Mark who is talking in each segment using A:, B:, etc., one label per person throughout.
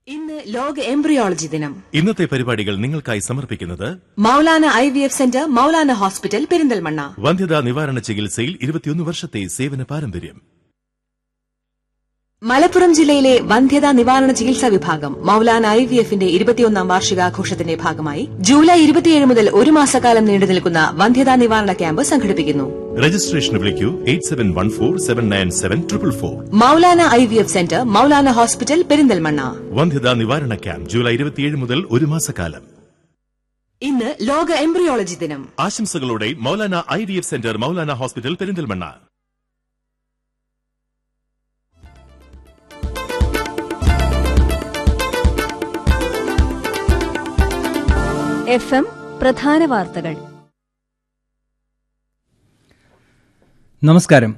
A: ഇന്ന് ലോക എംബ്രിയോളജി ദിനം
B: ഇന്നത്തെ പരിപാടികൾ നിങ്ങൾക്കായി സമർപ്പിക്കുന്നത്
A: Maulana I V F centre Maulana hospital Perinthalmanna
B: വന്ധ്യതാ നിവാരണ ചികിത്സയിൽ ഇരുപത്തിയൊന്ന് വർഷത്തെ സേവന പാരമ്പര്യം
A: മലപ്പുറം ജില്ലയിലെ വന്ധ്യതാ നിവാരണ ചികിത്സാ വിഭാഗം മൗലാന ഐ വി എഫിന്റെ ഇരുപത്തിയൊന്നാം വാർഷികാഘോഷത്തിന്റെ ഭാഗമായി ജൂലൈ ഇരുപത്തിയേഴ് മുതൽ ഒരു മാസക്കാലം നീണ്ടു നിൽക്കുന്ന വന്ധ്യതാ നിവാരണ ക്യാമ്പ് സംഘടിപ്പിക്കുന്നു
B: രജിസ്ട്രേഷന് വിളിക്കൂ eight seven one four seven nine seven triple four
A: Maulana I V F centre Maulana hospital Perinthalmanna
B: വന്ധ്യതാ നിവാരണ ക്യാമ്പ് ജൂലൈ ഇരുപത്തിയേഴ് മുതൽ ഒരു മാസക്കാലം
A: ഇന്ന് ലോക എംബ്രിയോളജി ദിനം
B: ആശംസകളോടെ Maulana I D F centre Maulana hospital Perinthalmanna
C: F M പ്രധാന വാർത്തകൾ
D: നമസ്കാരം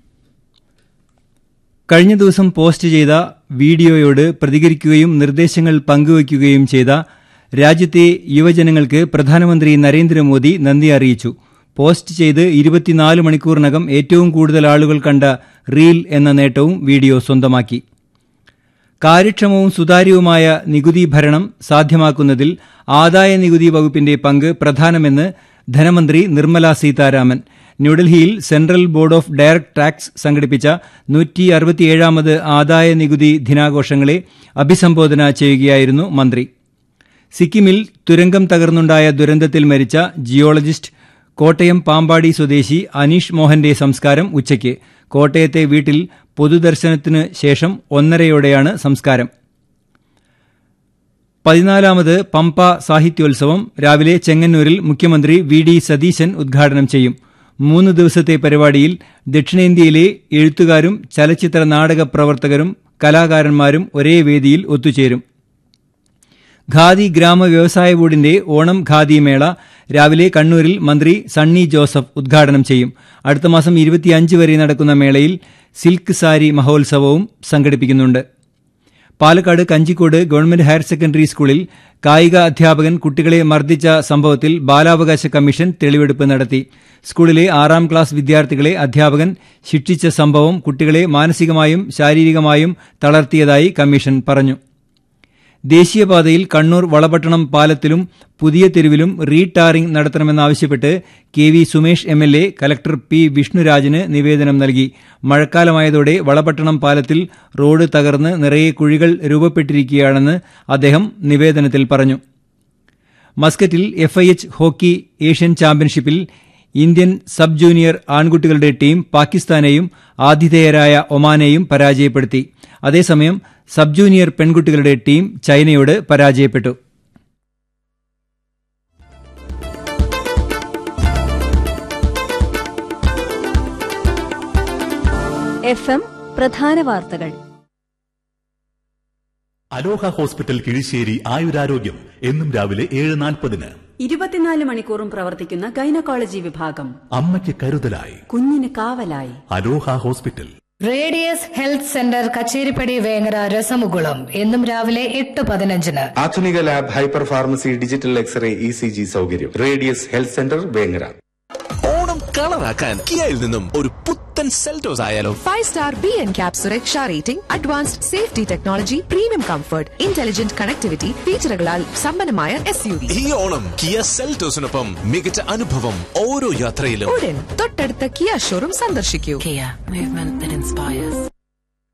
D: കഴിഞ്ഞ ദിവസം പോസ്റ്റ് ചെയ്ത വീഡിയോയോട് പ്രതികരിക്കുകയും നിർദ്ദേശങ്ങൾ പങ്കുവയ്ക്കുകയും ചെയ്ത രാജ്യത്തെ യുവജനങ്ങൾക്ക് പ്രധാനമന്ത്രി നരേന്ദ്രമോദി നന്ദി അറിയിച്ചു പോസ്റ്റ് ചെയ്ത് ഇരുപത്തിനാല് മണിക്കൂറിനകം ഏറ്റവും കൂടുതൽ ആളുകൾ കണ്ട റീൽ എന്ന നേട്ടവും വീഡിയോ സ്വന്തമാക്കി കാര്യക്ഷമവും സുതാര്യവുമായ നികുതി ഭരണം സാധ്യമാക്കുന്നതിൽ ആദായ നികുതി വകുപ്പിന്റെ പങ്ക് പ്രധാനമെന്ന് ധനമന്ത്രി നിർമ്മല സീതാരാമൻ ന്യൂഡൽഹിയിൽ central board of direct tax സംഘടിപ്പിച്ച നൂറ്റി അറുപത്തിയേഴാമത് ആദായ നികുതി ദിനാഘോഷങ്ങളെ അഭിസംബോധന ചെയ്യുകയായിരുന്നു മന്ത്രി സിക്കിമിൽ തുരങ്കം തകർന്നുണ്ടായ ദുരന്തത്തിൽ മരിച്ച ജിയോളജിസ്റ്റ് കോട്ടയം പാമ്പാടി സ്വദേശി അനീഷ് മോഹന്റെ സംസ്കാരം ഉച്ചയ്ക്ക് കോട്ടയത്തെ വീട്ടിൽ പൊതുദർശനത്തിന് ശേഷം ഒന്നരയോടെയാണ് സംസ്കാരം പതിനാലാമത് പമ്പ സാഹിത്യോത്സവം രാവിലെ ചെങ്ങന്നൂരിൽ മുഖ്യമന്ത്രി വി ഡി സതീശൻ ഉദ്ഘാടനം ചെയ്യും മൂന്ന് ദിവസത്തെ പരിപാടിയിൽ ദക്ഷിണേന്ത്യയിലെ എഴുത്തുകാരും ചലച്ചിത്ര നാടക പ്രവർത്തകരും കലാകാരന്മാരും ഒരേ വേദിയിൽ ഒത്തുചേരും ഖാദി ഗ്രാമ വ്യവസായ ബോർഡിന്റെ ഓണം ഖാദി മേള രാവിലെ കണ്ണൂരിൽ മന്ത്രി സണ്ണി ജോസഫ് ഉദ്ഘാടനം ചെയ്യും അടുത്ത മാസം ഇരുപത്തിയഞ്ച് വരെ നടക്കുന്ന മേളയിൽ സിൽക്ക് സാരി മഹോത്സവവും സംഘടിപ്പിക്കുന്നുണ്ട് Palakkad Kanjikode government higher secondary സ്കൂളിൽ കായിക അധ്യാപകൻ കുട്ടികളെ മർദ്ദിച്ച സംഭവത്തിൽ ബാലാവകാശ കമ്മീഷൻ തെളിവെടുപ്പ് നടത്തി സ്കൂളിലെ ആറാം ക്ലാസ് വിദ്യാർത്ഥികളെ അധ്യാപകൻ ശിക്ഷിച്ച സംഭവം കുട്ടികളെ മാനസികമായും ശാരീരികമായും തളർത്തിയതായി കമ്മീഷൻ പറഞ്ഞു ദേശീയപാതയിൽ കണ്ണൂർ വളപട്ടണം പാലത്തിലും പുതിയ തെരുവിലും റീടാറിംഗ് നടത്തണമെന്നാവശ്യപ്പെട്ട് K V Sumesh M L A collector P വിഷ്ണുരാജിന് നിവേദനം നൽകി മഴക്കാലമായതോടെ വളപട്ടണം പാലത്തിൽ റോഡ് തകർന്ന് നിറയെ കുഴികൾ രൂപപ്പെട്ടിരിക്കുകയാണെന്ന് അദ്ദേഹം നിവേദനത്തിൽ പറഞ്ഞു മസ്കറ്റിൽ എഫ്ഐഎച്ച് ഹോക്കി ഏഷ്യൻ ചാമ്പ്യൻഷിപ്പിൽ ഇന്ത്യൻ സബ് ജൂനിയർ ആൺകുട്ടികളുടെ ടീം പാകിസ്ഥാനെയും ആതിഥേയരായ ഒമാനെയും പരാജയപ്പെടുത്തി അതേസമയം സബ് ജൂനിയർ പെൺകുട്ടികളുടെ ടീം ചൈനയോട് പരാജയപ്പെട്ടു
C: എഫ് എം പ്രധാന വാർത്തകൾ
B: അലോഹ ഹോസ്പിറ്റൽ കിഴിശ്ശേരി ആയുരാരോഗ്യം എന്നും രാവിലെ ഏഴ് നാൽപ്പതിന്
E: ഇരുപത്തിനാല് മണിക്കൂറും പ്രവർത്തിക്കുന്ന ഗൈനക്കോളജി വിഭാഗം
B: അമ്മയ്ക്ക് കരുതലായി
E: കുഞ്ഞിന് കാവലായി
B: Aloha hospital
F: radius health centre Kacheripadi Vengara രസമുകുളം എന്നും രാവിലെ എട്ട് പതിനഞ്ചിന്
G: ആധുനിക lab hyper pharmacy digital x-ray E C G സൗകര്യം radius health centre Vengara
H: Onam കളറാക്കാൻ കിയയിൽ നിന്നും ഒരു പുത്തൻ സെൽറ്റോസ് ആയാലോ
I: Five star BN Cap സുരക്ഷാ rating advanced safety technology premium comfort intelligent connectivity ഫീച്ചറുകളാൽ സമ്പന്നമായ എസ് യു വി
H: ഈ ഓണം കിയ സെൽറ്റോസിനൊപ്പം മികച്ച അനുഭവം ഓരോ യാത്രയിലും
I: ഉടൻ തൊട്ടടുത്ത കിയ ഷോറൂം സന്ദർശിക്കൂ
E: മൂവ്മെന്റ്